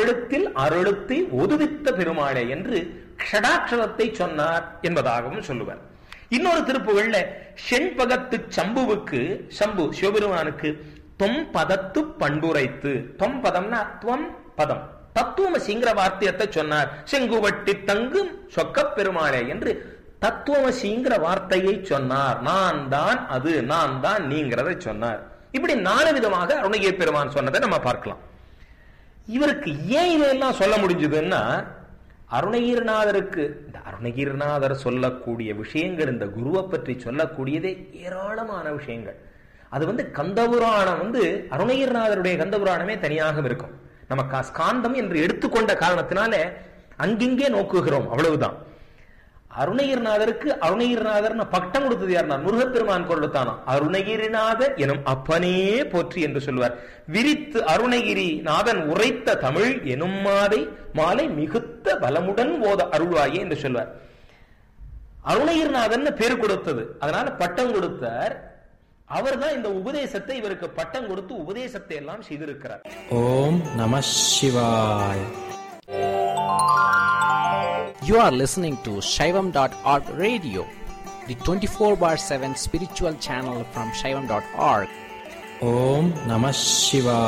ஓரெழுத்தில் அருளுத்தி ஒதுவித்த பெருமாளே என்று ஷடாட்சரத்தை சொன்னார் என்பதாகவும் சொல்லுவார் இன்னொரு திருப்புகள்ல செண்பகத்து சம்புவுக்கு சம்பு சிவபெருமானுக்கு தொம் பதத்து பண்புரைத்து தொம் பதம்னா துவம் பதம் தத்துவமசிங்கிற வார்த்தையத்தை சொன்னார் செங்குவட்டி தங்கும் சொக்கப் பெருமாளே என்று தத்துவமசிங்கிற வார்த்தையை சொன்னார் நான் தான் அது நான் தான் நீங்கிறதை சொன்னார் இப்படி நாலு விதமாக அருணகிரி பெருமான் சொன்னதை நம்ம பார்க்கலாம் இவருக்கு ஏன் இதையெல்லாம் சொல்ல முடிஞ்சதுன்னா அருணகிரிநாதருக்கு இந்த அருணகிரிநாதர் சொல்லக்கூடிய விஷயங்கள் இந்த குருவை பற்றி சொல்லக்கூடியதே ஏராளமான விஷயங்கள் அது வந்து கந்தபுராணம் வந்து அருணகிரிநாதருடைய கந்தபுராணமே தனியாக இருக்கும் நம்ம கா- ஸ்காந்தம் என்று எடுத்துக்கொண்ட காரணத்தினால அங்கிங்கே நோக்குகிறோம் அவ்வளவுதான் அருணகிரிநாதருக்கு அருணகிரிநாதர்னு பட்டம் கொடுத்தது யாருன்னா முருகப்பெருமான் கொடுத்தானா அருணகிரிநாத எனும் அப்பனே போற்றி என்று சொல்வார் விரித்து அருணகிரி நாதன் உரைத்த தமிழ் எனும் மாதை மாலை மிகுத்த பலமுடன் ஓத அருள்வாயே என்று சொல்வார் அருணகிரிநாதன் பேர் கொடுத்தது அதனால பட்டம் கொடுத்தார் அவர்தான் இந்த உபதேசத்தை இவருக்கு பட்டம் கொடுத்து உபதேசத்தை எல்லாம் செய்திருக்கிறார் ஓம் நம சிவாய் You are listening to Shaivam.org radio, the 24 bar 7 spiritual channel from Shaivam.org. ஓம் நம சிவாய்